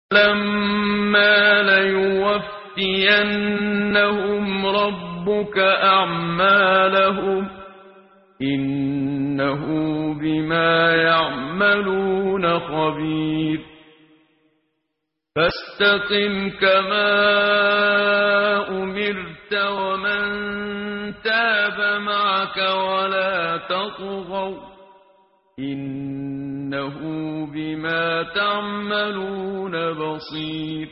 لما ليوفينهم ربك أعمالهم إنه بما يعملون خبير فاستقم كما أمرت ومن تاب معك ولا تطغوا إنه بما تعملون بصير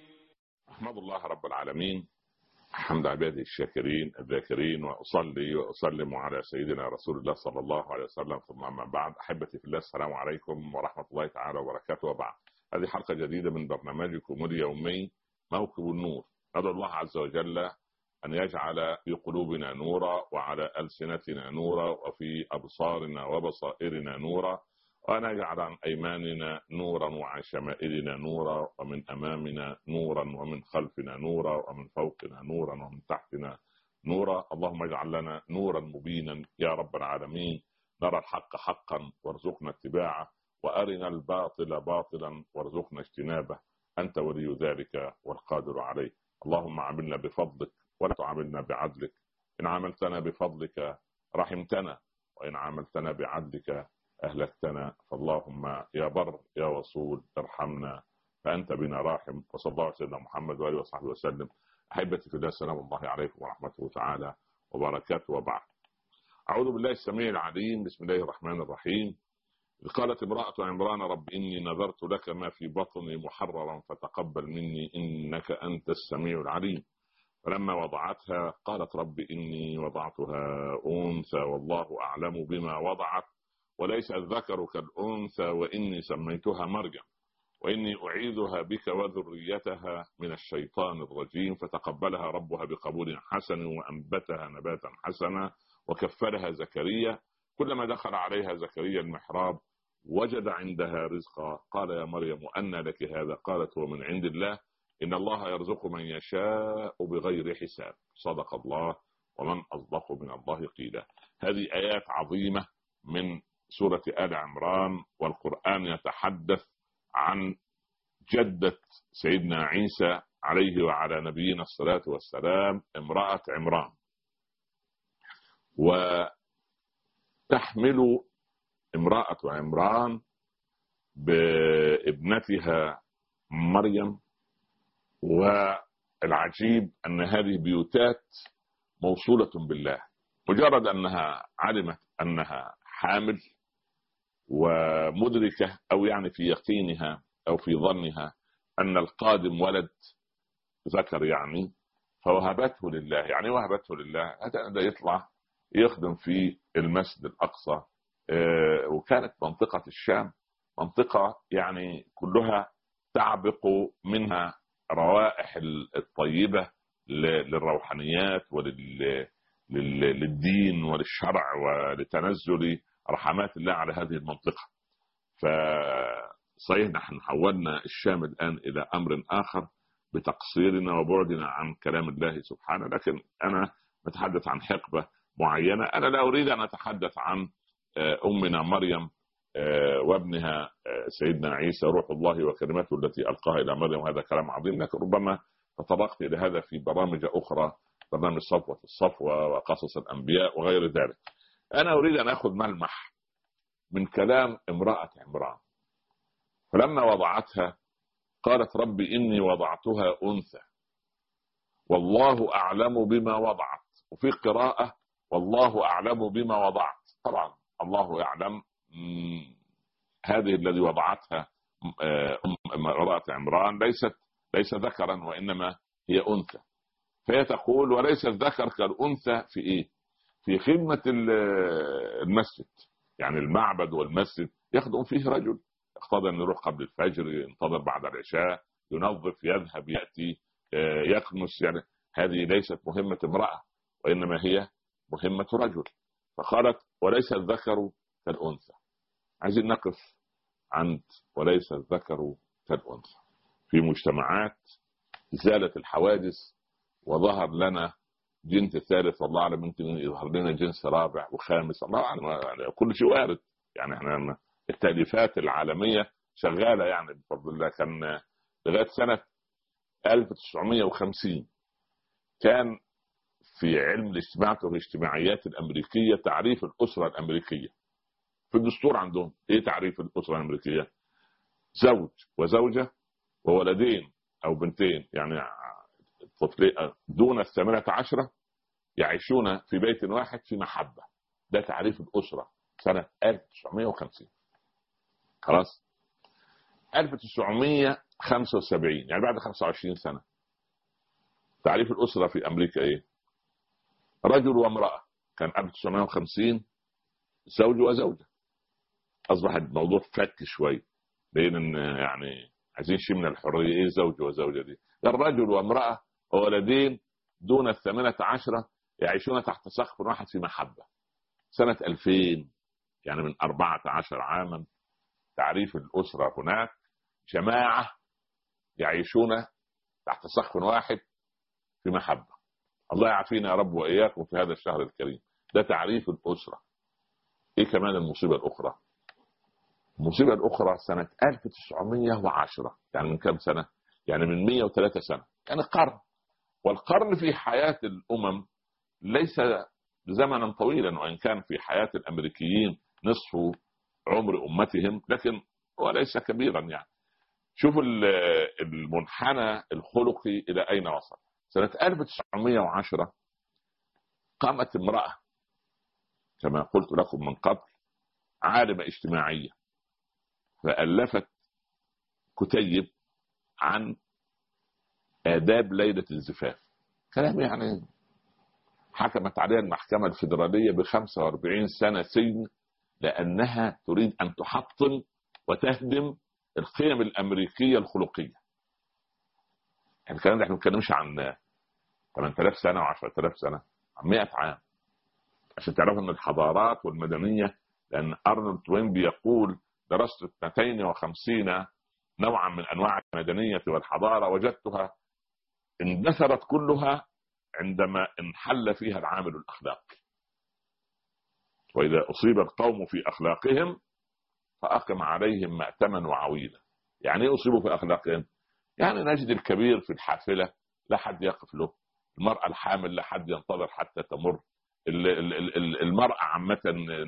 أحمد الله رب العالمين حمد عباده الشاكرين الذاكرين واصلي واسلم على سيدنا رسول الله صلى الله عليه وسلم ثم اما بعد احبتي في الله السلام عليكم ورحمه الله تعالى وبركاته وبعد هذه حلقه جديده من برنامجكم اليومي موكب النور ندعو الله عز وجل ان يجعل في قلوبنا نورا وعلى السنتنا نورا وفي ابصارنا وبصائرنا نورا وأن يجعل عن أيماننا نورا وعن شمائلنا نورا ومن أمامنا نورا ومن خلفنا نورا ومن فوقنا نورا ومن تحتنا نورا اللهم اجعل لنا نورا مبينا يا رب العالمين نرى الحق حقا وارزقنا اتباعه وارنا الباطل باطلا وارزقنا اجتنابه انت ولي ذلك والقادر عليه اللهم عاملنا بفضلك ولا تعاملنا بعدلك ان عاملتنا بفضلك رحمتنا وان عاملتنا بعدلك أهلكتنا فاللهم يا بر يا وصول ارحمنا فأنت بنا راحم وصلى الله على سيدنا محمد وآله وصحبه وسلم أحبتي في الله سلام الله عليكم ورحمته تعالى وبركاته وبعد أعوذ بالله السميع العليم بسم الله الرحمن الرحيم قالت امرأة عمران رب إني نذرت لك ما في بطني محررا فتقبل مني إنك أنت السميع العليم فلما وضعتها قالت رب إني وضعتها أنثى والله أعلم بما وضعت وليس الذكر كالأنثى وإني سميتها مريم وإني أعيذها بك وذريتها من الشيطان الرجيم فتقبلها ربها بقبول حسن وأنبتها نباتا حسنا وكفلها زكريا كلما دخل عليها زكريا المحراب وجد عندها رزقا قال يا مريم أن لك هذا قالت هو من عند الله إن الله يرزق من يشاء بغير حساب صدق الله ومن أصدق من الله قيلا هذه آيات عظيمة من سورة آل عمران والقرآن يتحدث عن جدة سيدنا عيسى عليه وعلى نبينا الصلاة والسلام امرأة عمران وتحمل امرأة عمران بابنتها مريم والعجيب أن هذه بيوتات موصولة بالله مجرد أنها علمت أنها حامل ومدركه او يعني في يقينها او في ظنها ان القادم ولد ذكر يعني فوهبته لله يعني وهبته لله هذا يطلع يخدم في المسجد الاقصى آه، وكانت منطقه الشام منطقه يعني كلها تعبق منها روائح الطيبه للروحانيات وللدين وللشرع ولتنزل رحمات الله على هذه المنطقة فصحيح نحن حولنا الشام الآن إلى أمر آخر بتقصيرنا وبعدنا عن كلام الله سبحانه لكن أنا بتحدث عن حقبة معينة أنا لا أريد أن أتحدث عن آه، أمنا مريم آه، وابنها آه، سيدنا عيسى روح الله وكلمته التي ألقاها إلى مريم وهذا كلام عظيم لكن ربما تطرقت إلى هذا في برامج أخرى برنامج صفوة الصفوة وقصص الأنبياء وغير ذلك أنا أريد أن أخذ ملمح من كلام امرأة عمران فلما وضعتها قالت رب إني وضعتها أنثى والله أعلم بما وضعت وفي قراءة والله أعلم بما وضعت طبعا الله يعلم هذه الذي وضعتها آه، امرأة عمران ليست ليس ذكرا وإنما هي أنثى فهي تقول وليس الذكر كالأنثى في إيه في خدمة المسجد يعني المعبد والمسجد يخدم فيه رجل يقتضي أن يروح قبل الفجر ينتظر بعد العشاء ينظف يذهب يأتي آه، يكنس يعني هذه ليست مهمة امرأة وإنما هي مهمة رجل فقالت وليس الذكر كالأنثى عايزين نقف عند وليس الذكر كالأنثى في مجتمعات زالت الحوادث وظهر لنا جنس ثالث والله اعلم ممكن يظهر لنا جنس رابع وخامس الله اعلم يعني كل شيء وارد يعني احنا التاليفات العالميه شغاله يعني بفضل الله كان لغايه سنه 1950 كان في علم الاجتماع وفي الاجتماعيات الامريكيه تعريف الاسره الامريكيه في الدستور عندهم ايه تعريف الاسره الامريكيه؟ زوج وزوجه وولدين او بنتين يعني طفلين دون الثامنه عشره يعيشون في بيت واحد في محبه ده تعريف الاسره سنه 1950 خلاص 1975 يعني بعد 25 سنه تعريف الاسره في امريكا ايه؟ رجل وامراه كان 1950 زوج وزوجه اصبح الموضوع فك شوي بين ان يعني عايزين شيء من الحريه ايه زوج وزوجه دي الرجل وامراه وولدين دون الثامنة عشرة يعيشون تحت سقف واحد في محبة سنة 2000 يعني من 14 عاما تعريف الأسرة هناك جماعة يعيشون تحت سقف واحد في محبة الله يعافينا يا رب وإياكم في هذا الشهر الكريم ده تعريف الأسرة إيه كمان المصيبة الأخرى المصيبة الأخرى سنة 1910 يعني من كم سنة؟ يعني من 103 سنة يعني قرن والقرن في حياة الأمم ليس زمنا طويلا وإن كان في حياة الأمريكيين نصف عمر أمتهم لكن هو ليس كبيرا يعني شوفوا المنحنى الخلقي إلى أين وصل سنة 1910 قامت امرأة كما قلت لكم من قبل عالمة اجتماعية فألفت كتيب عن آداب ليلة الزفاف كلام يعني حكمت عليها المحكمة الفيدرالية ب 45 سنة سجن لأنها تريد أن تحطم وتهدم القيم الأمريكية الخلقية يعني الكلام ده احنا ما بنتكلمش عن 8000 سنة و10000 سنة عن 100 عام عشان تعرفوا ان الحضارات والمدنية لأن أرنولد توين بيقول درست 250 نوعا من انواع المدنيه والحضاره وجدتها اندثرت كلها عندما انحل فيها العامل الاخلاقي واذا اصيب القوم في اخلاقهم فاقم عليهم مأتما وعويلا يعني ايه اصيبوا في اخلاقهم يعني نجد الكبير في الحافله لا حد يقف له المراه الحامل لا حد ينتظر حتى تمر المراه عامه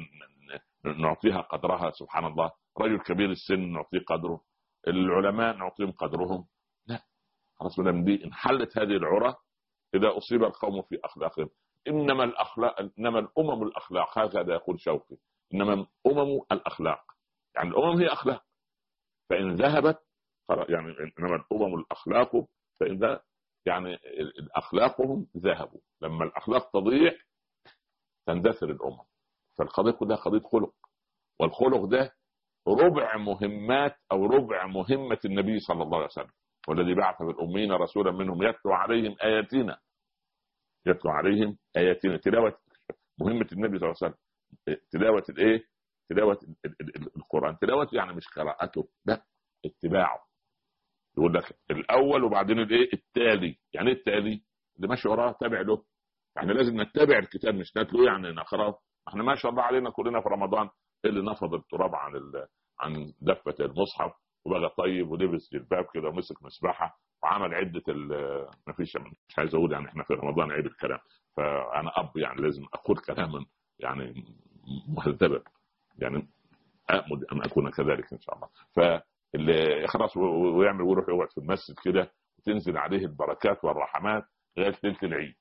نعطيها قدرها سبحان الله رجل كبير السن نعطيه قدره العلماء نعطيهم قدرهم لا خلاص من دي انحلت هذه العرى اذا اصيب القوم في اخلاقهم انما الاخلاق انما الامم الاخلاق هكذا يقول شوقي انما الامم الاخلاق يعني الامم هي اخلاق فان ذهبت يعني انما الامم الاخلاق فان ذهب يعني اخلاقهم ذهبوا لما الاخلاق تضيع تندثر الامم فالقضيه كلها قضيه خلق والخلق ده ربع مهمات او ربع مهمه النبي صلى الله عليه وسلم والذي بعث في الامين رسولا منهم يتلو عليهم اياتنا يتلو عليهم اياتنا تلاوه مهمه النبي صلى الله عليه وسلم تلاوه الايه؟ تلاوه القران تلاوه يعني مش قراءته لا اتباعه يقول لك الاول وبعدين الايه؟ التالي يعني ايه التالي؟ اللي ماشي وراه تابع له يعني لازم نتبع الكتاب مش نتلو يعني نقراه احنا ما شاء الله علينا كلنا في رمضان اللي نفض التراب عن ال... عن دفه المصحف وبقى طيب ولبس جلباب كده ومسك مسبحه وعمل عده ال... ما فيش مش عايز اقول يعني احنا في رمضان عيب الكلام فانا اب يعني لازم اقول كلاما يعني مهذبا يعني امل ان اكون كذلك ان شاء الله فاللي خلاص ويعمل ويروح يقعد في المسجد كده وتنزل عليه البركات والرحمات لغايه ليله العيد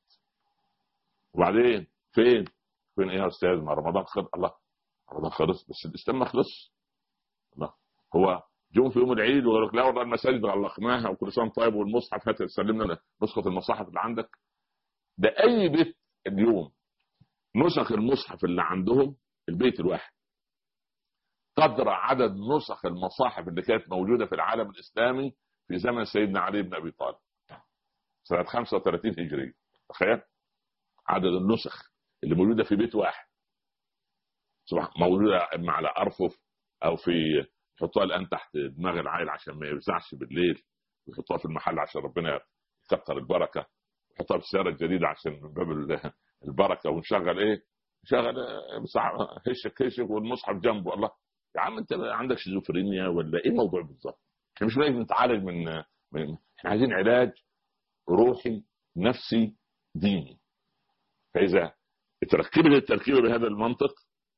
وبعدين فين؟ فين ايه يا استاذ ما رمضان خلص الله رمضان خلص بس الاسلام ما خلص الله هو جم في يوم العيد وقال لك لا والله المساجد غلقناها وكل سنه طيب والمصحف هات سلمنا نسخه المصاحف اللي عندك ده اي بيت اليوم نسخ المصحف اللي عندهم البيت الواحد قدر عدد نسخ المصاحف اللي كانت موجوده في العالم الاسلامي في زمن سيدنا علي بن ابي طالب سنه 35 هجريه تخيل عدد النسخ اللي موجوده في بيت واحد موجوده اما على ارفف او في يحطوها الان تحت دماغ العائل عشان ما يرزعش بالليل ويحطوها في المحل عشان ربنا يكثر البركه يحطها في السياره الجديده عشان من باب البركه ونشغل ايه؟ نشغل هشك هشك والمصحف جنبه الله يا عم انت عندك شيزوفرينيا ولا ايه الموضوع بالظبط؟ احنا مش لازم نتعالج من احنا عايزين علاج روحي نفسي ديني فاذا تركبت التركيبه بهذا المنطق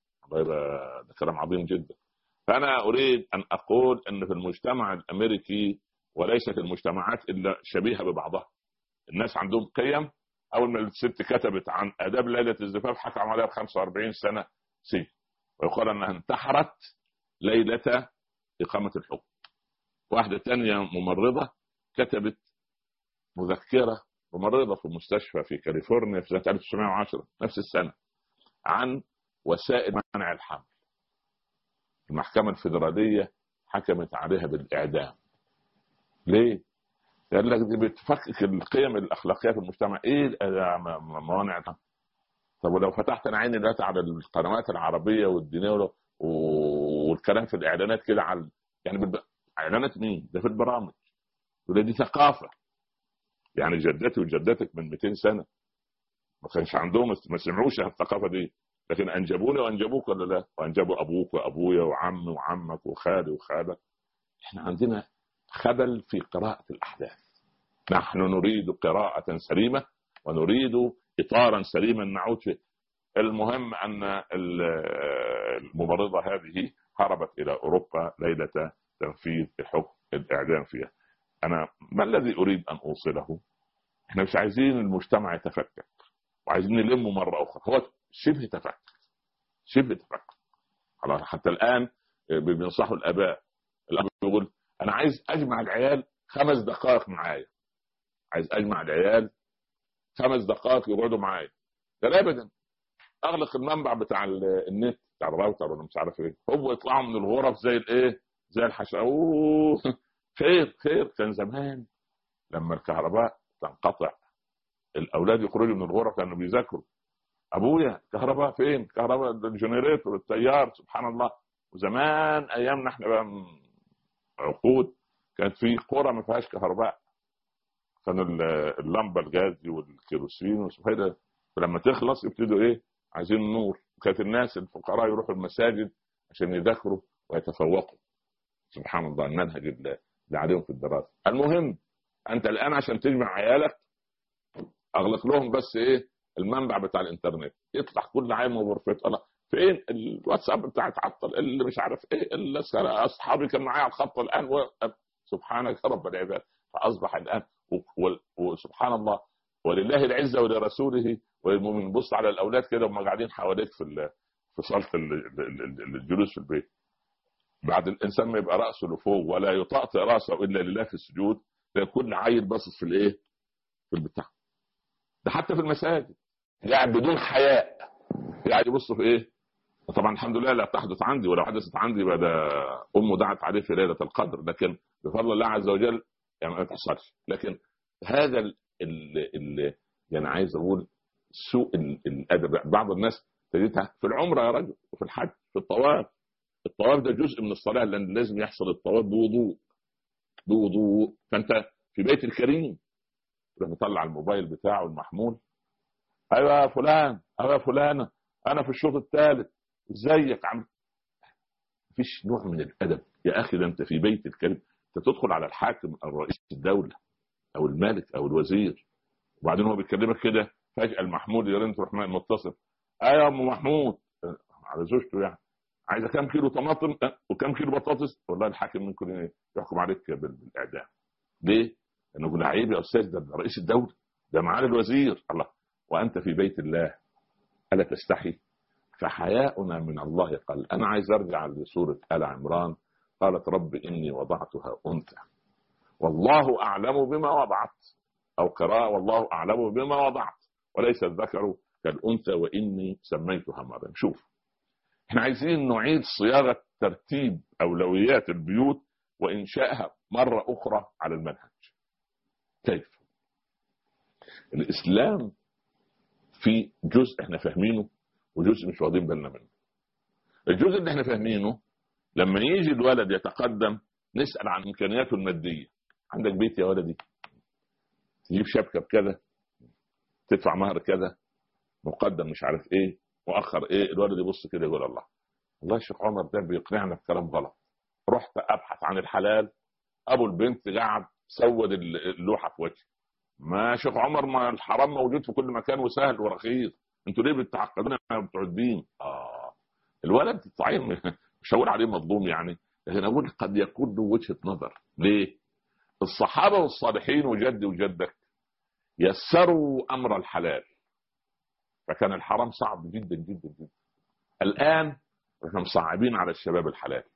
ده كلام عظيم جدا فانا اريد ان اقول ان في المجتمع الامريكي وليست المجتمعات الا شبيهه ببعضها الناس عندهم قيم اول ما الست كتبت عن اداب ليله الزفاف حكم عليها ب 45 سنه سجن ويقال انها انتحرت ليله اقامه الحكم واحده ثانيه ممرضه كتبت مذكره ممرضه في مستشفى في كاليفورنيا في سنه 1910 نفس السنه عن وسائل منع الحمل المحكمه الفيدراليه حكمت عليها بالاعدام ليه؟ قال لك دي بتفكك القيم الاخلاقيه في المجتمع ايه موانع طب ولو فتحت انا عيني دلوقتي على القنوات العربيه والدينيه والكلام في الاعلانات كده على يعني بالب... اعلانات مين؟ ده في البرامج وده دي ثقافه يعني جدتي وجدتك من 200 سنه ما كانش عندهم ما سمعوش الثقافه دي لكن انجبوني وانجبوك ولا لا؟ وانجبوا ابوك وابويا وعمي وعمك وخالي وخالك احنا عندنا خبل في قراءه الاحداث نحن نريد قراءه سليمه ونريد اطارا سليما نعود فيه المهم ان الممرضه هذه هربت الى اوروبا ليله تنفيذ حكم الاعدام فيها انا ما الذي اريد ان اوصله احنا مش عايزين المجتمع يتفكك وعايزين نلمه مره اخرى هو شبه تفكك شبه تفكك حتى الان بينصحوا الاباء الاب يقول انا عايز اجمع العيال خمس دقائق معايا عايز اجمع العيال خمس دقائق يقعدوا معايا لا ابدا اغلق المنبع بتاع النت بتاع الراوتر ولا مش عارف ايه هم يطلعوا من الغرف زي الايه زي الحشا اوه خير خير كان زمان لما الكهرباء تنقطع الاولاد يخرجوا من الغرف لانه بيذاكروا ابويا كهرباء فين كهرباء الجنريتور التيار سبحان الله وزمان ايامنا احنا بقى عقود كانت في قرى ما فيهاش كهرباء كان اللمبه الغازي والكيروسين وهذا فلما تخلص يبتدوا ايه عايزين نور كانت الناس الفقراء يروحوا المساجد عشان يذاكروا ويتفوقوا سبحان الله المنهج اللي عليهم في الدراسه المهم انت الان عشان تجمع عيالك اغلق لهم بس ايه المنبع بتاع الانترنت يطلع كل عيل من غرفته الله فين الواتساب بتاعي اتعطل اللي مش عارف ايه اللي اصحابي كان معايا على الخط الان و... سبحانك رب العباد فاصبح الان وسبحان الله ولله العزه ولرسوله وللمؤمنين بص على الاولاد كده وهم قاعدين حواليك في في صاله الجلوس في البيت بعد الانسان ما يبقى راسه لفوق ولا يطأطئ راسه الا لله في السجود كل عيل باصص في الايه؟ في البتاع ده حتى في المساجد قاعد بدون حياء قاعد يبص في ايه؟ طبعا الحمد لله لا تحدث عندي ولو حدثت عندي يبقى ده امه دعت عليه في ليله القدر لكن بفضل الله عز وجل يعني ما تحصلش لكن هذا ال ال يعني عايز اقول سوء الادب بعض الناس تجدها في العمره يا رجل وفي الحج في الطواف الطواف ده جزء من الصلاه لان لازم يحصل الطواف بوضوء بوضوء فانت في بيت الكريم يروح مطلع الموبايل بتاعه المحمول ايوه يا فلان ايوه يا فلانه انا في الشوط الثالث ازيك عم مفيش نوع من الادب يا اخي ده انت في بيت الكريم انت تدخل على الحاكم او رئيس الدوله او الملك او الوزير وبعدين هو بيكلمك كده فجاه المحمود يرن تروح متصل ايوه يا ام محمود على زوجته يعني عايزه كام كيلو طماطم وكام كيلو بطاطس والله الحاكم ممكن يحكم عليك بالاعدام ليه؟ لانه يقول عيب يا استاذ ده رئيس الدوله ده معالي الوزير الله وانت في بيت الله الا تستحي فحياؤنا من الله قل انا عايز ارجع لسوره ال عمران قالت رب اني وضعتها انثى والله اعلم بما وضعت او قراءه والله اعلم بما وضعت وليس الذكر كالانثى واني سميتها مريم شوف احنا عايزين نعيد صياغه ترتيب اولويات البيوت وانشائها مره اخرى على المنهج كيف الاسلام في جزء احنا فاهمينه وجزء مش واخدين بالنا منه الجزء اللي احنا فاهمينه لما يجي الولد يتقدم نسال عن امكانياته الماديه عندك بيت يا ولدي تجيب شبكه بكذا تدفع مهر كذا مقدم مش عارف ايه مؤخر ايه الولد يبص كده يقول الله والله الشيخ عمر ده بيقنعنا بكلام غلط رحت ابحث عن الحلال ابو البنت قعد سود اللوحه في وجهي ما شيخ عمر ما الحرام موجود في كل مكان وسهل ورخيص انتوا ليه بتعقدون بتوع الدين اه الولد صحيح مش هقول عليه مظلوم يعني لكن اقول قد يكون له وجهه نظر ليه الصحابه والصالحين وجدي وجدك يسروا امر الحلال فكان الحرام صعب جدا جدا جدا الان احنا مصعبين على الشباب الحلال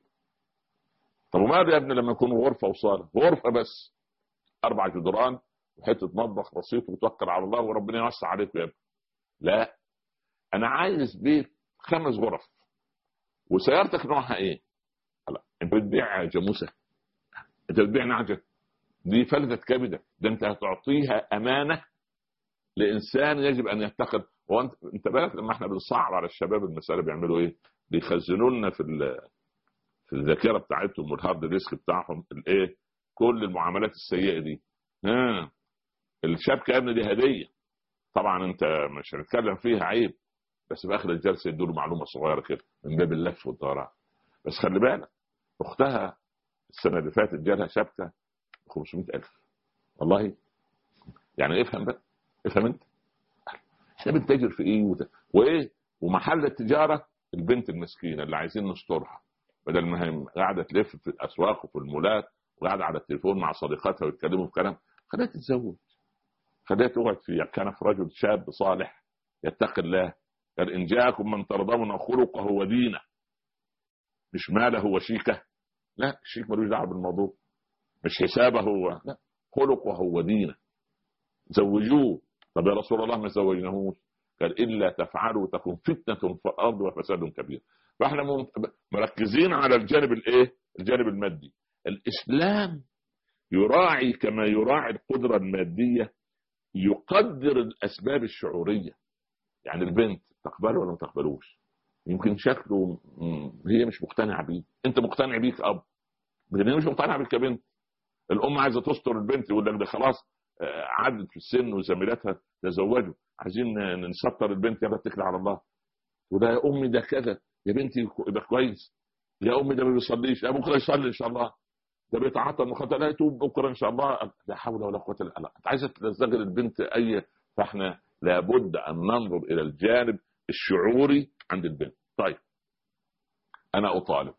طب وماذا يا ابني لما يكون غرفه وصاله غرفه بس اربع جدران وحته مطبخ بسيط وتوكل على الله وربنا يوسع عليك يا ابني لا انا عايز بيت خمس غرف وسيارتك نوعها ايه؟ لا انت بتبيع جاموسه انت بتبيع نعجه دي فلذة كبدة ده انت هتعطيها امانه لانسان يجب ان يتخذ وانت انت بالك لما احنا بنصعب على الشباب المساله بيعملوا ايه؟ بيخزنوا لنا في في الذاكره بتاعتهم والهارد ديسك بتاعهم الايه؟ كل المعاملات السيئه دي ها الشبكه يا ابني دي هديه طبعا انت مش هنتكلم فيها عيب بس في اخر الجلسه يدوا معلومه صغيره كده من باب اللف والدوران بس خلي بالك اختها السنه اللي فاتت جالها شبكه ب 500000 والله يعني افهم بقى افهم انت احنا بنتاجر في ايه وده. وايه ومحل التجاره البنت المسكينه اللي عايزين نسترها بدل ما هي قاعده تلف في الاسواق وفي المولات وقاعده على التليفون مع صديقاتها ويتكلموا في كلام خليها تتزوج خليها تقعد في كنف رجل شاب صالح يتقي الله قال ان جاءكم من ترضون خلقه ودينه مش ماله وشيكه لا الشيك ملوش دعوه بالموضوع مش حسابه هو لا خلقه ودينه زوجوه طب يا رسول الله ما زوجناهوش قال الا تفعلوا تكون فتنه في الارض وفساد كبير فاحنا مركزين على الجانب الايه الجانب المادي الاسلام يراعي كما يراعي القدره الماديه يقدر الاسباب الشعوريه يعني البنت تقبله ولا ما تقبلوش يمكن شكله هي مش مقتنعه بيه انت مقتنع بيه كاب لكن هي مش مقتنعه بيك كبنت الام عايزه تستر البنت يقول لك ده خلاص آه، عدت في السن وزميلاتها تزوجوا عايزين نستر البنت يا اتكل على الله وده يا امي ده كذا يا بنتي ده كويس يا امي ده ما بيصليش يا بكره يصلي ان شاء الله ده بيتعاطى المخدرات لا يتوب بكره ان شاء الله لا حول ولا قوه الا بالله انت عايزه تزغل البنت اي فاحنا لابد ان ننظر الى الجانب الشعوري عند البنت طيب انا اطالب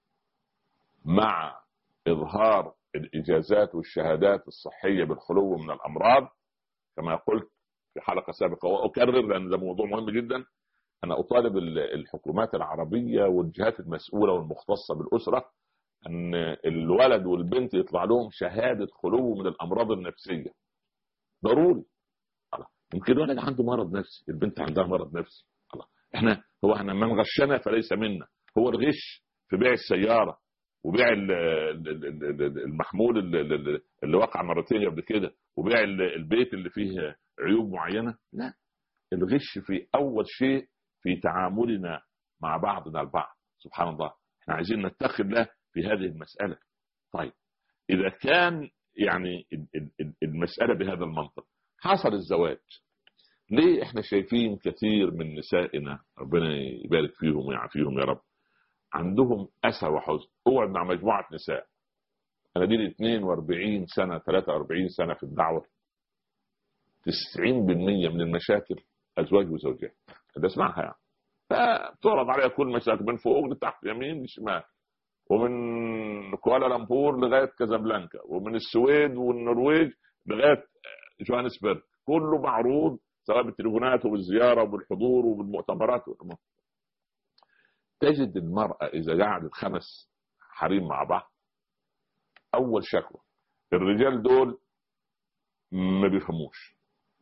مع اظهار الاجازات والشهادات الصحيه بالخلو من الامراض كما قلت في حلقه سابقه واكرر لان ده موضوع مهم جدا انا اطالب الحكومات العربيه والجهات المسؤوله والمختصه بالاسره ان الولد والبنت يطلع لهم شهاده خلو من الامراض النفسيه ضروري يمكن الولد عنده مرض نفسي البنت عندها مرض نفسي الله احنا هو احنا من غشنا فليس منا هو الغش في بيع السياره وبيع المحمول اللي وقع مرتين قبل كده وبيع البيت اللي فيه عيوب معينه لا الغش في اول شيء في تعاملنا مع بعضنا البعض سبحان الله احنا عايزين نتخذ له في هذه المساله طيب اذا كان يعني المساله بهذا المنطق حصل الزواج ليه احنا شايفين كثير من نسائنا ربنا يبارك فيهم ويعافيهم يا رب عندهم اسى وحزن اقعد مع مجموعه نساء انا دي 42 سنه 43 سنه في الدعوه 90% من المشاكل ازواج وزوجات ده اسمعها يعني فتعرض عليها كل مشاكل من فوق لتحت يمين لشمال ومن كوالالمبور لغايه كازابلانكا ومن السويد والنرويج لغايه جوهانسبرغ كله معروض سواء بالتليفونات وبالزياره وبالحضور وبالمؤتمرات تجد المراه اذا قعدت خمس حريم مع بعض اول شكوى الرجال دول ما بيفهموش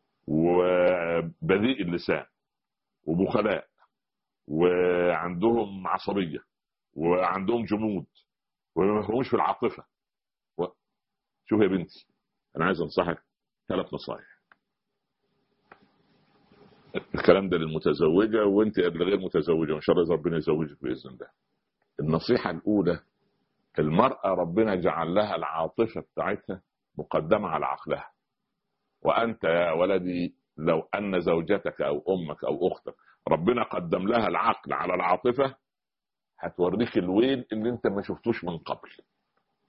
وبذيء اللسان وبخلاء وعندهم عصبيه وعندهم جمود وما بيفهموش في العاطفه و... شوف يا بنتي انا عايز انصحك ثلاث نصائح الكلام ده للمتزوجه وانت غير متزوجه وان شاء الله ربنا يزوجك باذن الله النصيحه الاولى المراه ربنا جعل لها العاطفه بتاعتها مقدمه على عقلها وانت يا ولدي لو ان زوجتك او امك او اختك ربنا قدم لها العقل على العاطفه هتوريك الويل اللي انت ما شفتوش من قبل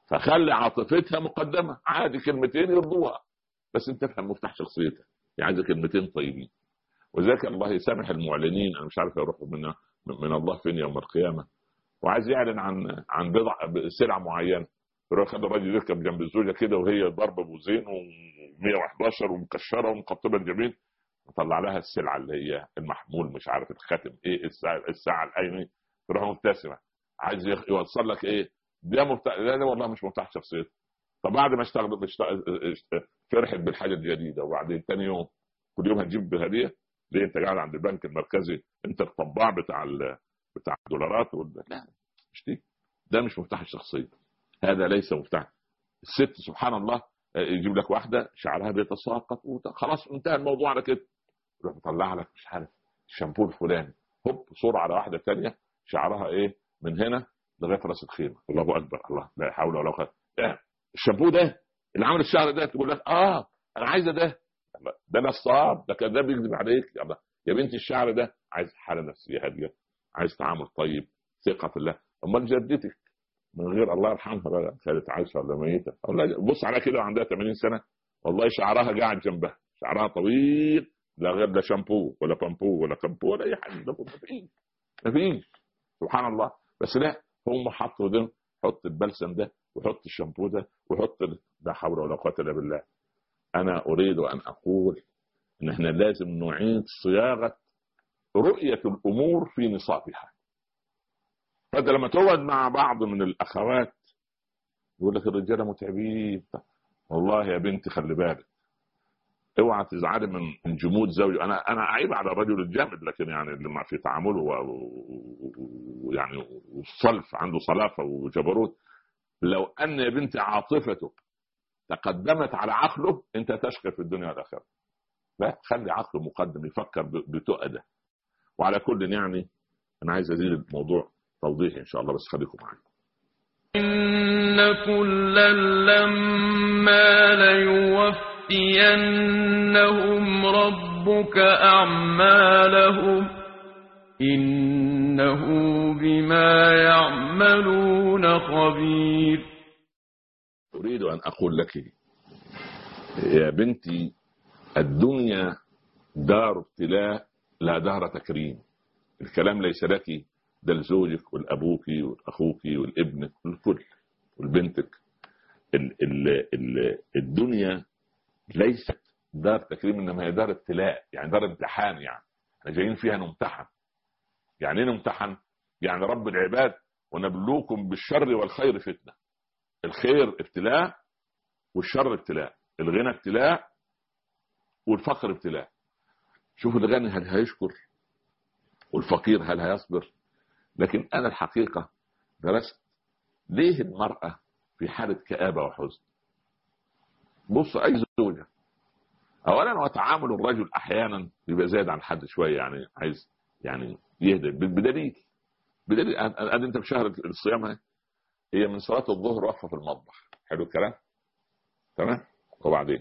فخلي عاطفتها مقدمه عادي كلمتين يرضوها بس انت تفهم مفتاح شخصيتها يعني عايزه كلمتين طيبين وذلك الله يسامح المعلنين انا مش عارف يروحوا من من الله فين يوم القيامه وعايز يعلن عن عن بضع سلعه معينه يروح خد الراجل يركب جنب الزوجه كده وهي ضربه بوزين و111 ومكشره ومقطبه الجبين وطلع لها السلعه اللي هي المحمول مش عارف الخاتم ايه الساعه الساعه الايمن تروح مبتسمه عايز يوصل لك ايه ده مفتاح لا ده والله مش مفتاح شخصيته طب بعد ما اشتغل فرحت بالحاجه الجديده وبعدين ثاني يوم كل يوم هتجيب هديه ليه انت قاعد عند البنك المركزي انت الطباع بتاع بتاع الدولارات لا مش دي ده مش مفتاح الشخصيه هذا ليس مفتاح الست سبحان الله يجيب لك واحده شعرها بيتساقط خلاص انتهى الموضوع على كده يروح مطلع لك مش عارف الشامبو الفلاني هوب صوره على واحده ثانيه شعرها ايه من هنا لغايه راس الخيمه الله اكبر الله لا حول ولا قوه الا الشامبو ده اللي عامل الشعر ده تقول لك اه انا عايزه ده ده نصاب ده كذاب بيكذب عليك يا بنتي الشعر ده عايز حاله نفسيه هاديه عايز تعامل طيب ثقه في الله امال جدتك من غير الله يرحمها بقى كانت عايشه ولا ميته بص عليها كده وعندها 80 سنه والله شعرها قاعد جنبها شعرها طويل لا غير لا شامبو ولا بامبو ولا كامبو ولا اي حاجه ما فيش ما فيش سبحان الله بس لا هم حطوا ده حط البلسم ده وحط الشامبو ده وحط لا حول ولا قوه الا بالله انا اريد ان اقول ان احنا لازم نعيد صياغه رؤيه الامور في نصابها فانت لما تقعد مع بعض من الاخوات يقول لك الرجاله متعبين والله يا بنتي خلي بالك اوعى تزعلي من جمود زوجي انا انا اعيب على الرجل الجامد لكن يعني لما في تعامله ويعني والصلف عنده صلافه وجبروت لو ان يا بنتي عاطفته تقدمت على عقله انت تشقى في الدنيا والاخره لا خلي عقله مقدم يفكر بتؤده وعلى كل يعني انا عايز ازيد الموضوع توضيح ان شاء الله بس خليكم معايا إن كلا لما ليوفينهم ربك أعمالهم إنه بما يعملون خبير أريد أن أقول لك يا بنتي الدنيا دار ابتلاء لا دار تكريم الكلام ليس لك ده لزوجك والابوك والاخوك والابنك والكل والبنتك ال ال ال الدنيا ليست دار تكريم انما هي دار ابتلاء يعني دار امتحان يعني احنا جايين فيها نمتحن يعني ايه نمتحن؟ يعني رب العباد ونبلوكم بالشر والخير فتنه الخير ابتلاء والشر ابتلاء الغنى ابتلاء والفقر ابتلاء شوف الغني هل هيشكر والفقير هل هيصبر لكن انا الحقيقه درست ليه المراه في حاله كابه وحزن بص اي زوجه اولا وتعامل الرجل احيانا بيبقى زايد عن حد شويه يعني عايز يعني يهدى بدليل بدليل ادي انت في شهر الصيام هي من صلاه الظهر واقفه في المطبخ حلو الكلام تمام وبعدين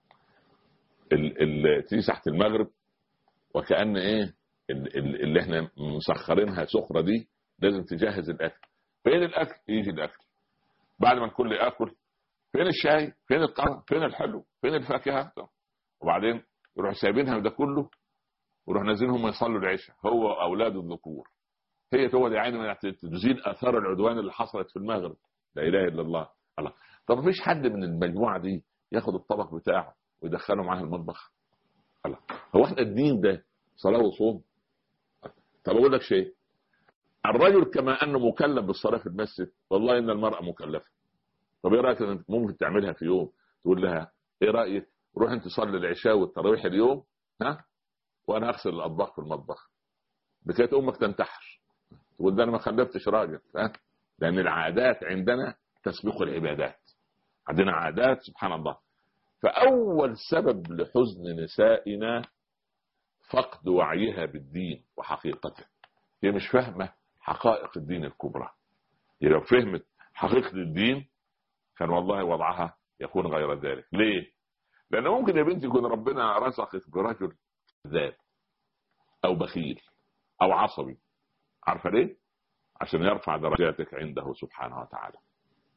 ال ال تيجي ساعه المغرب وكان ايه اللي احنا مسخرينها سخره دي لازم تجهز الاكل فين الاكل يجي الاكل بعد ما الكل ياكل فين الشاي فين القهوه فين الحلو فين الفاكهه وبعدين يروح سايبينها ده كله ويروح نازلهم يصلوا العشاء هو واولاده الذكور هي تقعد يا عيني تزيل اثار العدوان اللي حصلت في المغرب لا اله الا الله الله طب مفيش حد من المجموعه دي ياخد الطبق بتاعه ويدخله معاه المطبخ الله هو احنا الدين ده صلاه وصوم طب اقول لك شيء الرجل كما انه مكلف بالصلاه في المسجد والله ان المراه مكلفه طب ايه رايك انت ممكن تعملها في يوم تقول لها ايه رايك روح انت صلي العشاء والتراويح اليوم ها وانا اغسل الاطباق في المطبخ بكيت امك تنتحر تقول ده انا ما خلفتش راجل ها لان العادات عندنا تسبق العبادات عندنا عادات سبحان الله فاول سبب لحزن نسائنا فقد وعيها بالدين وحقيقته هي مش فاهمه حقائق الدين الكبرى هي لو فهمت حقيقه الدين كان والله وضعها يكون غير ذلك ليه لان ممكن يا بنتي يكون ربنا رزقك برجل ذات او بخيل او عصبي عارفه ليه عشان يرفع درجاتك عنده سبحانه وتعالى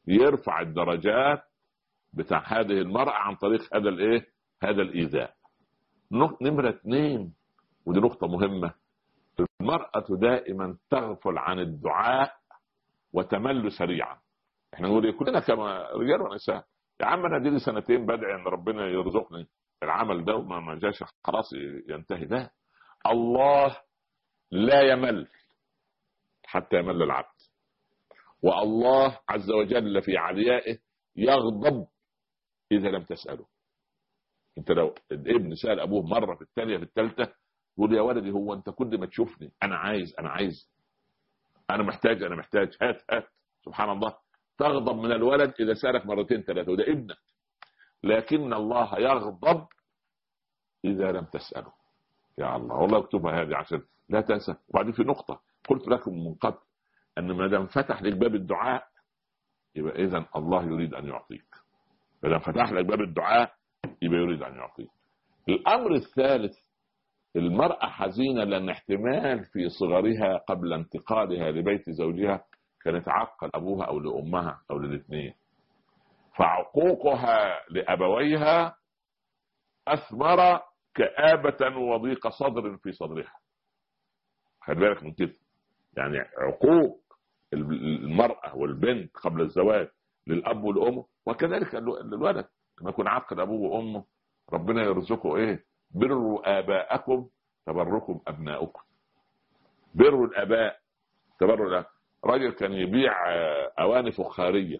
يرفع الدرجات بتاع هذه المرأة عن طريق هذا الايه هذا الايذاء نمرة اثنين ودي نقطة مهمة المرأة دائما تغفل عن الدعاء وتمل سريعا احنا نقول إيه؟ كلنا كما رجال ونساء يا عم انا دي لي سنتين بدعي ان ربنا يرزقني العمل ده وما ما جاش خلاص ينتهي لا الله لا يمل حتى يمل العبد والله عز وجل في عليائه يغضب اذا لم تساله انت لو الابن سال ابوه مره في الثانيه في الثالثه يقول يا ولدي هو انت كل ما تشوفني انا عايز انا عايز انا محتاج انا محتاج هات هات سبحان الله تغضب من الولد اذا سالك مرتين ثلاثه وده ابنك لكن الله يغضب اذا لم تساله يا الله والله اكتبها هذه عشان لا تنسى وبعدين في نقطه قلت لكم من قبل ان ما دام فتح لك باب الدعاء يبقى اذا الله يريد ان يعطيك ما دام فتح لك باب الدعاء يبقى يريد ان يعطيك الامر الثالث المرأة حزينة لأن احتمال في صغرها قبل انتقالها لبيت زوجها كان يتعقل أبوها أو لأمها أو للاثنين فعقوقها لأبويها أثمر كآبة وضيق صدر في صدرها خلي بالك من كده يعني عقوق المرأة والبنت قبل الزواج للأب والأم وكذلك الولد لما يكون عقل أبوه وأمه ربنا يرزقه إيه بروا آباءكم تبركم أبناؤكم بروا الآباء تبروا راجل كان يبيع أواني فخارية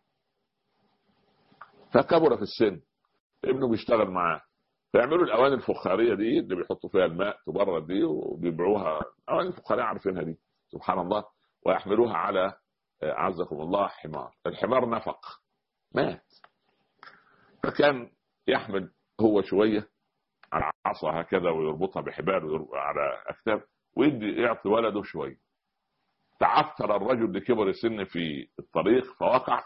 فكبر في السن ابنه بيشتغل معاه فيعملوا الاواني الفخاريه دي اللي بيحطوا فيها الماء تبرد دي وبيبيعوها اواني الفخاريه عارفينها دي سبحان الله ويحملوها على اعزكم الله حمار الحمار نفق مات فكان يحمل هو شويه على عصا هكذا ويربطها بحبال على اكتاف ويدي يعطي ولده شويه تعثر الرجل لكبر السن في الطريق فوقع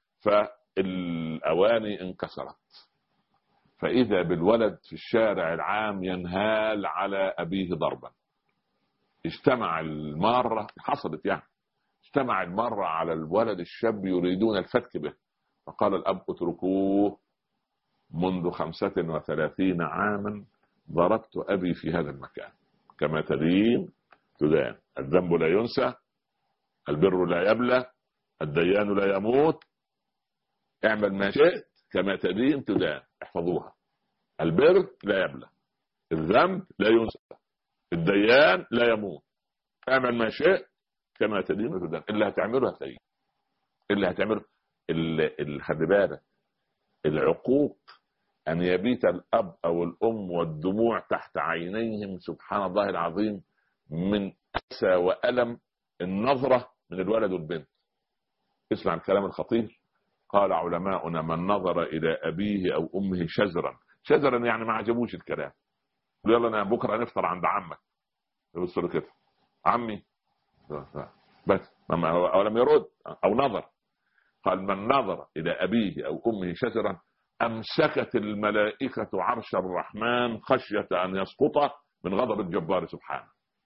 فالاواني انكسرت فإذا بالولد في الشارع العام ينهال على أبيه ضربا اجتمع المارة حصلت يعني اجتمع المارة على الولد الشاب يريدون الفتك به فقال الأب اتركوه منذ خمسة وثلاثين عاما ضربت أبي في هذا المكان كما تدين تدان الذنب لا ينسى البر لا يبلى الديان لا يموت اعمل ما شئت كما تدين تدان احفظوها البر لا يبلى الذنب لا ينسى الديان لا يموت اعمل ما شئت كما تدين تدان اللي هتعمله هتلاقيه اللي هتعمله اللي خلي بالك العقوق ان يبيت الاب او الام والدموع تحت عينيهم سبحان الله العظيم من اسى والم النظره من الولد والبنت اسمع الكلام الخطير قال علماؤنا من نظر الى ابيه او امه شزرا شزرا يعني ما عجبوش الكلام يلا انا بكره نفطر عند عمك يبص له كده عمي بس ولم يرد او نظر قال من نظر الى ابيه او امه شزرا امسكت الملائكه عرش الرحمن خشيه ان يسقط من غضب الجبار سبحانه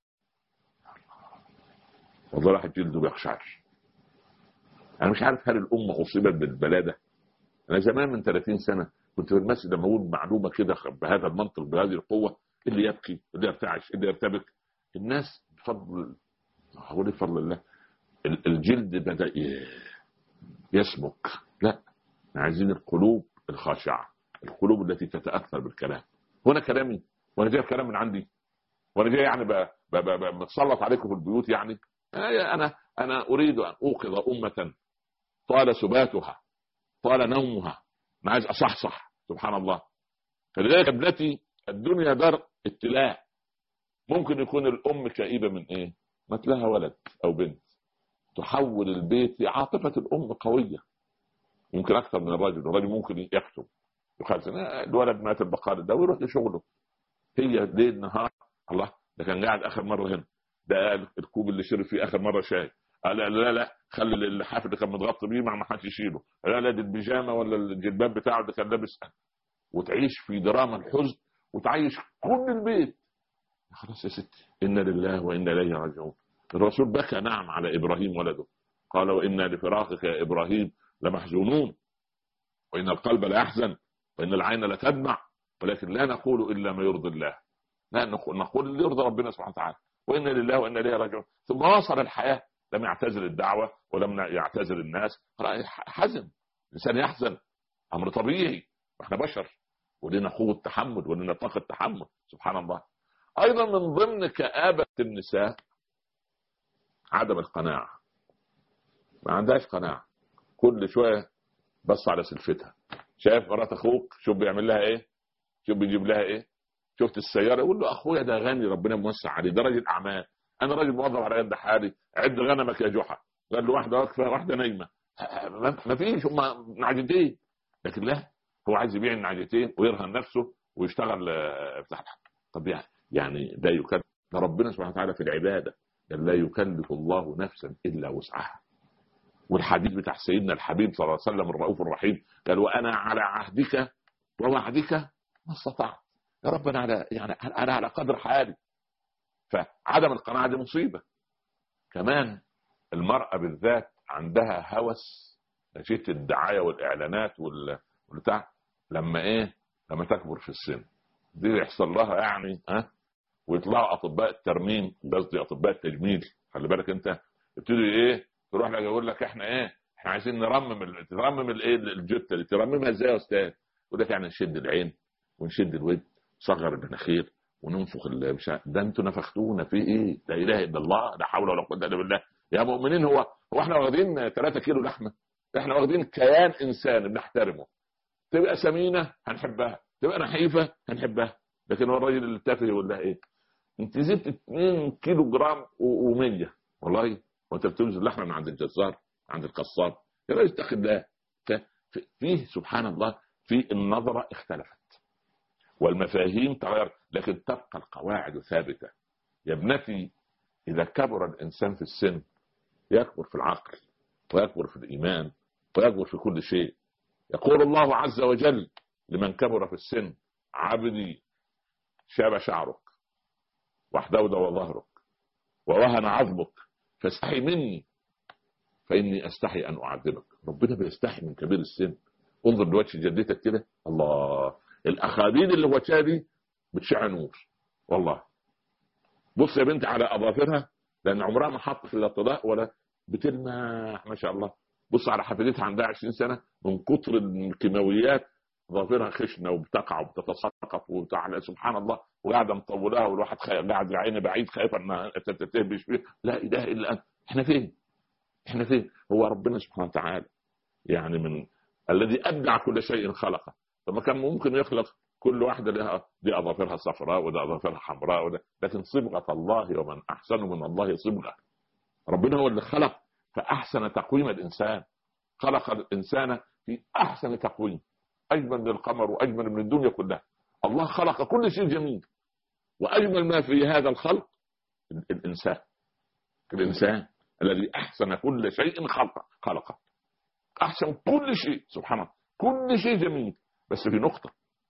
والله الواحد جلده بيخشعر انا مش عارف هل الامه اصيبت بالبلاء ده انا زمان من 30 سنه كنت في المسجد لما اقول معلومه كده بهذا المنطق بهذه القوه اللي يبكي اللي يرتعش اللي يرتبك الناس بفضل هقول بفضل الله الجلد بدا يسمك لا عايزين القلوب الخاشعه القلوب التي تتاثر بالكلام وانا كلامي وانا جايب كلام من عندي وانا جاي يعني متسلط عليكم في البيوت يعني انا انا اريد ان اوقظ امه طال سباتها طال نومها انا عايز اصحصح سبحان الله فلذلك ابنتي الدنيا دار ابتلاء ممكن يكون الام كئيبه من ايه؟ مات لها ولد او بنت تحول البيت عاطفه الام قويه ممكن اكثر من الرجل الرجل ممكن يكتب يقال الولد مات البقال ده ويروح لشغله هي ليل نهار الله ده كان قاعد اخر مره هنا ده الكوب اللي شرب فيه اخر مره شاي قال لا لا لا خلي اللحاف اللي كان متغطي بيه ما حدش يشيله لا لا دي البيجامه ولا الجلباب بتاعه اللي كان لابس وتعيش في دراما الحزن وتعيش كل البيت خلاص يا ستي انا لله وانا اليه راجعون الرسول بكى نعم على ابراهيم ولده قال وانا لفراقك يا ابراهيم لمحزونون وان القلب ليحزن وان العين لتدمع ولكن لا نقول الا ما يرضي الله لا نقول اللي يرضي ربنا سبحانه وتعالى وانا لله وانا اليه راجعون ثم واصل الحياه لم يعتزل الدعوه ولم يعتزل الناس حزن الانسان يحزن امر طبيعي احنا بشر ولنا قوه تحمل ولنا طاقه تحمل سبحان الله ايضا من ضمن كابه النساء عدم القناعه ما عندهاش قناعه كل شويه بص على سلفتها شايف مرات اخوك شوف بيعمل لها ايه شوف بيجيب لها ايه شفت السياره يقول له اخويا ده غني ربنا موسع عليه ده راجل اعمال انا راجل موظف على قد حالي عد غنمك يا جحا قال له واحده واقفه واحده نايمه ما فيش هم نعجتين لكن لا هو عايز يبيع النعجتين ويرهن نفسه ويشتغل بتاع طب يعني ده يكلف ربنا سبحانه وتعالى في العباده لا يكلف الله نفسا الا وسعها والحديث بتاع سيدنا الحبيب صلى الله عليه وسلم الرؤوف الرحيم قال وانا على عهدك ووعدك ما استطعت يا رب انا على يعني انا على قدر حالي فعدم القناعه دي مصيبه كمان المراه بالذات عندها هوس نتيجه الدعايه والاعلانات والبتاع لما ايه لما تكبر في السن دي يحصل لها يعني ها ويطلعوا اطباء الترميم قصدي اطباء التجميل خلي بالك انت ابتدي ايه تروح لك يقول لك احنا ايه احنا عايزين نرمم ترمم الايه الجته دي ترممها ازاي يا استاذ يقول لك يعني نشد العين ونشد الود صغر المناخير وننفخ مش ده انتوا نفختونا في ايه لا اله الا الله لا حول ولا قوه الا بالله يا مؤمنين هو هو احنا واخدين 3 كيلو لحمه احنا واخدين كيان انسان بنحترمه تبقى سمينه هنحبها تبقى نحيفه هنحبها لكن هو الراجل التافه يقول لها ايه انت زدت 2 كيلو جرام و100 والله وانت بتنزل اللحمه من عند الجزار عند القصاب يا راجل اتق الله فيه سبحان الله في النظره اختلفت والمفاهيم تغير لكن تبقى القواعد ثابته يا ابنتي اذا كبر الانسان في السن يكبر في العقل ويكبر في الايمان ويكبر في كل شيء يقول الله عز وجل لمن كبر في السن عبدي شاب شعرك واحدود وظهرك ووهن عظمك فاستحي مني فاني استحي ان اعذبك ربنا بيستحي من كبير السن انظر لوجه جدتك كده الله الاخاديد اللي وجهها دي بتشع نور والله بص يا بنتي على اظافرها لان عمرها ما حطت الاطلاق ولا بتلمح ما شاء الله بص على حفيدتها عندها 20 سنه من كتر الكيماويات ظافرها خشنه وبتقع وبتتساقط وبتاع سبحان الله وقاعده مطولاها والواحد قاعد العين بعيد خايف انها تتهبش فيه لا اله الا انت احنا فين؟ احنا فين؟ هو ربنا سبحانه وتعالى يعني من الذي ابدع كل شيء خلقه فما كان ممكن يخلق كل واحده لها دي اظافرها صفراء وده اظافرها حمراء وده لكن صبغه الله ومن احسن من الله صبغه ربنا هو اللي خلق فاحسن تقويم الانسان خلق الانسان في احسن تقويم اجمل من القمر واجمل من الدنيا كلها الله خلق كل شيء جميل واجمل ما في هذا الخلق الانسان الانسان الذي احسن كل شيء خلقه خلقه احسن كل شيء سبحان الله كل شيء جميل بس في نقطه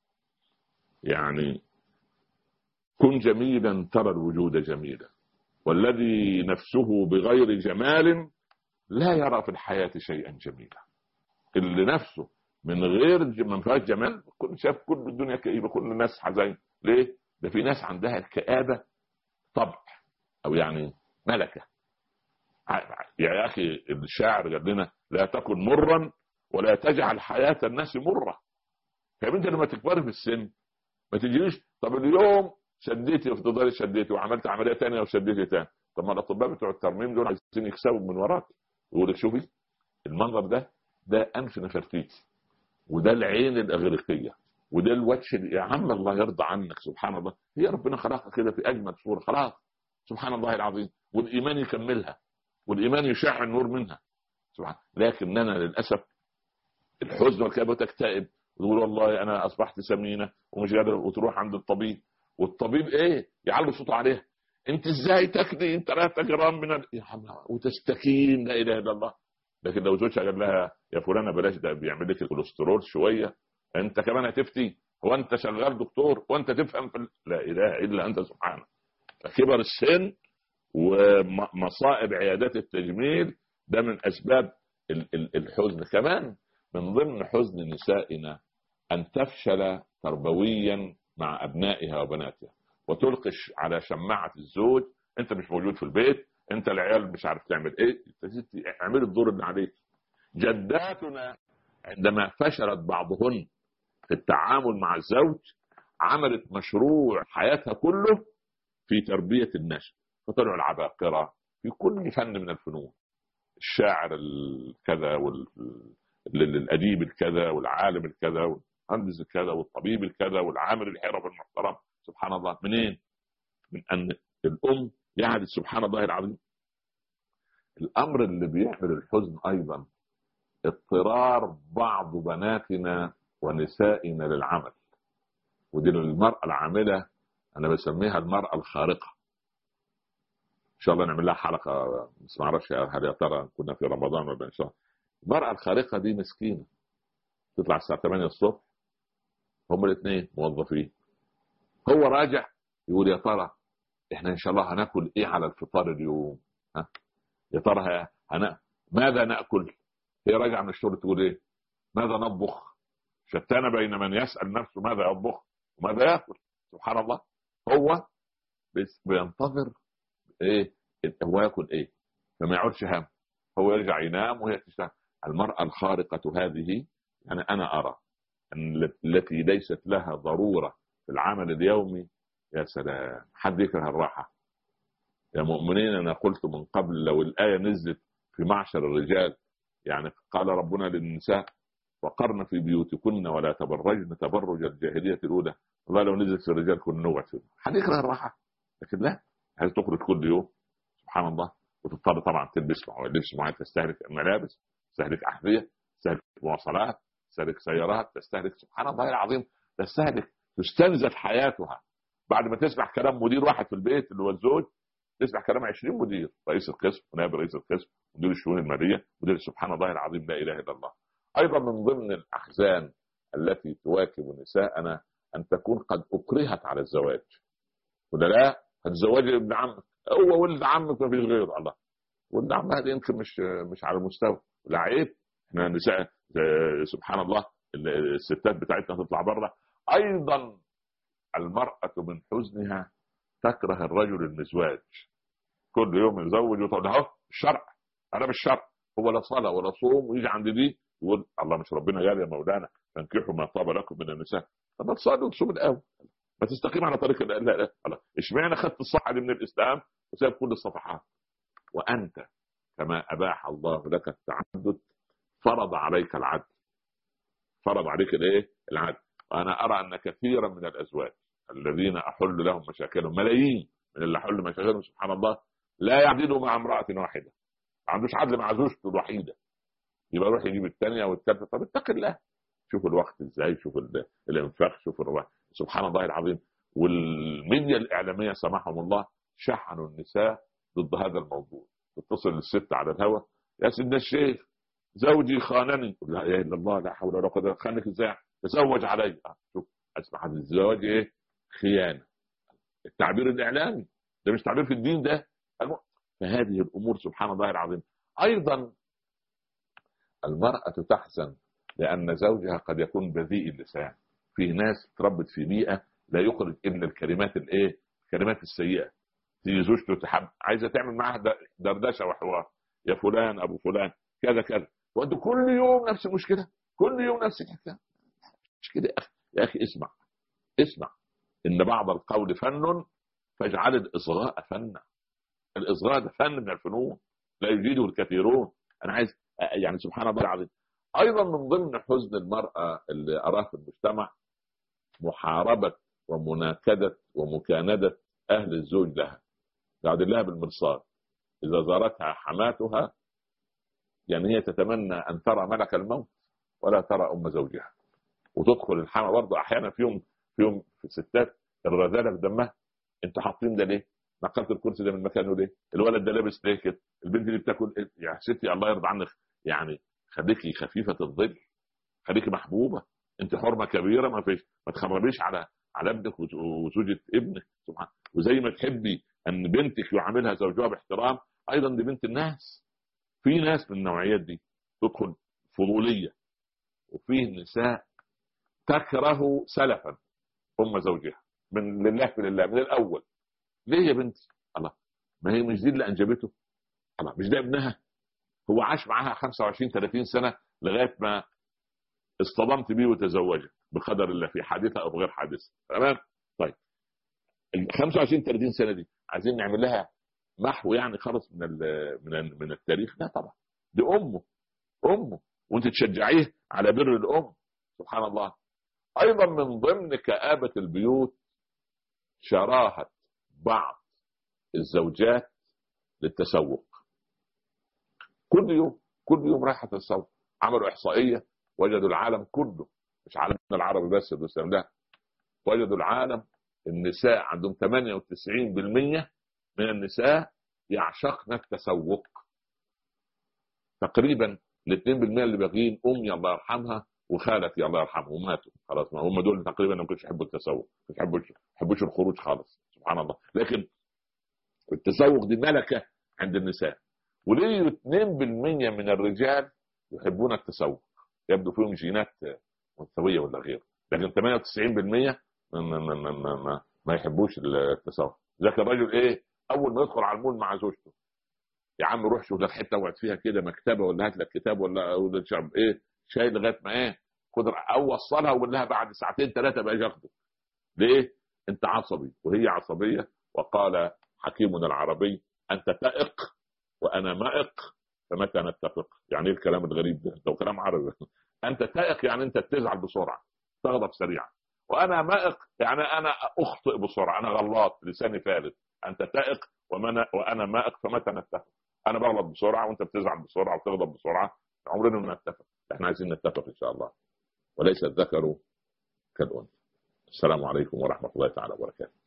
يعني كن جميلا ترى الوجود جميلا والذي نفسه بغير جمال لا يرى في الحياة شيئا جميلا اللي نفسه من غير ما فيهاش جمال كل شاف كل الدنيا كئيبه كل الناس حزين ليه؟ ده في ناس عندها الكآبة طبع او يعني ملكه يا اخي الشاعر قال لنا لا تكن مرا ولا تجعل حياه الناس مره فانت انت لما تكبر في السن ما تجيش طب اليوم شديتي وفضلت شديتي وعملت عمليه ثانيه وشديتي ثاني طب ما الاطباء بتوع الترميم دول عايزين يكسبوا من وراك يقول لك شوفي المنظر ده ده انف نفرتيتي وده العين الاغريقيه وده الوجه يا عم الله يرضى عنك سبحان الله هي ربنا خلقها كده في اجمل صوره خلاص سبحان الله العظيم والايمان يكملها والايمان يشع النور منها سبحان لكننا للاسف الحزن والكآبة تكتئب وتقول والله انا اصبحت سمينه ومش قادر وتروح عند الطبيب والطبيب ايه يعلي صوته عليها انت ازاي تاكلي 3 جرام من ال... وتستكين لا اله الا الله لكن لو زوجها قال لها يا فلانه بلاش ده بيعمل لك الكوليسترول شويه انت كمان هتفتي هو انت شغال دكتور وانت تفهم في لا اله الا انت سبحانك فكبر السن ومصائب عيادات التجميل ده من اسباب الحزن كمان من ضمن حزن نسائنا ان تفشل تربويا مع ابنائها وبناتها وتلقي على شماعه الزوج انت مش موجود في البيت انت العيال مش عارف تعمل ايه اعمل الدور اللي عليك جداتنا عندما فشلت بعضهن في التعامل مع الزوج عملت مشروع حياتها كله في تربيه النشء فطلعوا العباقره في كل فن من الفنون الشاعر الكذا والاديب الكذا والعالم الكذا والمهندس الكذا والطبيب الكذا والعامل الحرف المحترم سبحان الله منين؟ من ان الام يعني سبحان الله العظيم الامر اللي بيحمل الحزن ايضا اضطرار بعض بناتنا ونسائنا للعمل ودي المرأة العاملة أنا بسميها المرأة الخارقة إن شاء الله نعمل لها حلقة بس ما أعرفش هل يا ترى كنا في رمضان ولا إن شاء الله المرأة الخارقة دي مسكينة تطلع الساعة 8 الصبح هم الاثنين موظفين هو راجع يقول يا ترى احنا ان شاء الله هناكل ايه على الفطار اليوم ها يا ترى هن... ماذا ناكل هي راجعه من الشغل تقول ايه ماذا نطبخ شتان بين من يسال نفسه ماذا يطبخ وماذا ياكل سبحان الله هو بينتظر ايه هو ياكل ايه فما يعودش هم هو يرجع ينام وهي تشتغل المراه الخارقه هذه يعني انا ارى ان التي ليست لها ضروره في العمل اليومي يا سلام حد يكره الراحه يا مؤمنين انا قلت من قبل لو الايه نزلت في معشر الرجال يعني قال ربنا للنساء وقرن في بيوتكن ولا تبرجن تبرج الجاهليه الاولى والله لو نزلت في الرجال كنا نوعد فيه حد يكره الراحه لكن لا عايز تخرج كل يوم سبحان الله وتضطر طبعا تلبس لبس معين تستهلك ملابس تستهلك احذيه تستهلك مواصلات تستهلك سيارات تستهلك سبحان الله العظيم تستهلك تستنزف حياتها بعد ما تسمع كلام مدير واحد في البيت اللي هو الزوج تسمع كلام 20 مدير رئيس القسم ونائب رئيس القسم مدير الشؤون الماليه مدير سبحان الله العظيم لا اله الا الله ايضا من ضمن الاحزان التي تواكب نساءنا ان تكون قد اكرهت على الزواج ولا لا هتزوجي ابن عمك هو ولد عمك ما فيش غيره الله ولد عم هذا يمكن مش مش على المستوى لا عيب احنا نساء سبحان الله الستات بتاعتنا تطلع بره ايضا المراه من حزنها تكره الرجل المزواج كل يوم يزوج وتقول اهو الشرع انا بالشرع هو لا صلاه ولا صوم ويجي عند دي يقول الله مش ربنا قال يا مولانا تنكحوا ما طاب لكم من النساء طب ما تصلي وتصوم الاول ما تستقيم على طريق لا لا لا اشمعنى خدت الصحه دي من الاسلام وساب كل الصفحات وانت كما اباح الله لك التعدد فرض عليك العدل فرض عليك الايه؟ العدل وانا ارى ان كثيرا من الازواج الذين احل لهم مشاكلهم ملايين من اللي احل مشاكلهم سبحان الله لا يعدلوا مع امراه واحده ما عندوش عدل مع زوجته الوحيده يبقى يروح يجيب الثانيه والثالثه طب اتق الله شوف الوقت ازاي شوف الانفاق شوف الوقت. سبحان الله العظيم والميديا الاعلاميه سمحهم الله شحنوا النساء ضد هذا الموضوع تتصل الست على الهواء يا سيدنا الشيخ زوجي خانني لا اله الا الله لا حول ولا قوه خانك ازاي تزوج علي آه، شوف اسمع الزواج ايه خيانه التعبير الاعلامي ده مش تعبير في الدين ده فهذه الامور سبحان الله العظيم ايضا المراه تحزن لان زوجها قد يكون بذيء اللسان في ناس تربت في بيئه لا يخرج الا الكلمات الايه الكلمات السيئه تيجي زوجته تحب عايزه تعمل معاها دردشه وحوار يا فلان ابو فلان كذا كذا وانت كل يوم نفس المشكله كل يوم نفس الحكايه مش كده يا اخي يا اخي اسمع اسمع ان بعض القول فن فاجعل الاصغاء فنا الاصغاء ده فن من الفنون لا يجيده الكثيرون انا عايز يعني سبحان الله العظيم ايضا من ضمن حزن المراه اللي اراه في المجتمع محاربه ومناكده ومكانده اهل الزوج لها قاعدين لها بالمرصاد اذا زارتها حماتها يعني هي تتمنى ان ترى ملك الموت ولا ترى ام زوجها وتدخل الحما برضه احيانا فيهم فيهم في ستات الرذاله في دمها انتوا حاطين ده ليه؟ نقلت الكرسي ده من مكانه ليه؟ الولد ده لابس ليه كده؟ البنت دي بتاكل إيه؟ يا ستي الله يرضى عنك يعني خليكي خفيفه الظل خليكي محبوبه انت حرمه كبيره ما فيش ما تخربيش على على ابنك وزوجة ابنك سبحان وزي ما تحبي ان بنتك يعاملها زوجها باحترام ايضا دي بنت الناس في ناس من النوعيات دي تدخل فضوليه وفيه نساء تكره سلفا ام زوجها من لله في لله من الاول ليه يا بنتي الله ما هي مش دي اللي انجبته الله مش ده ابنها هو عاش معاها 25 30 سنه لغايه ما اصطدمت بيه وتزوجت بقدر الله في حادثه او غير حادثه تمام طيب ال 25 30 سنه دي عايزين نعمل لها محو يعني خلص من من من التاريخ لا طبعا دي امه امه وانت تشجعيه على بر الام سبحان الله ايضا من ضمن كآبة البيوت شراهة بعض الزوجات للتسوق كل يوم كل يوم رايحة تتسوق عملوا احصائية وجدوا العالم كله مش عالمنا العربي بس الاسلام لا وجدوا العالم النساء عندهم 98% من النساء يعشقن التسوق تقريبا ال 2% اللي باقيين امي الله يرحمها وخالتي الله يرحمهم ماتوا خلاص ما هم دول تقريبا ما كانوش يحبوا التسوق ما يحبوش يحبوش الخروج خالص سبحان الله لكن التسوق دي ملكه عند النساء وليه 2% من الرجال يحبون التسوق يبدو فيهم جينات منثويه ولا غيره لكن 98% ما, ما, ما, ما, ما, ما يحبوش التسوق ذاك الرجل ايه اول ما يدخل على المول مع زوجته يا عم روح شوف لك حته اقعد فيها كده مكتبه ولا هات لك كتاب ولا ولا شرب ايه شاي لغايه ما ايه خد او وصلها وقول لها بعد ساعتين ثلاثه بقى ياخده ليه؟ انت عصبي وهي عصبيه وقال حكيمنا العربي انت تائق وانا مائق فمتى نتفق؟ يعني ايه الكلام الغريب ده؟ ده كلام عربي انت تائق يعني انت بتزعل بسرعه تغضب سريعا وانا مائق يعني انا اخطئ بسرعه انا غلط لساني فالت انت تائق وانا مائق فمتى نتفق؟ انا بغلط بسرعه وانت بتزعل بسرعه وتغضب بسرعه عمرنا ما نتفق احنا عايزين نتفق ان شاء الله وليس الذكر كالانثى السلام عليكم ورحمه الله تعالى وبركاته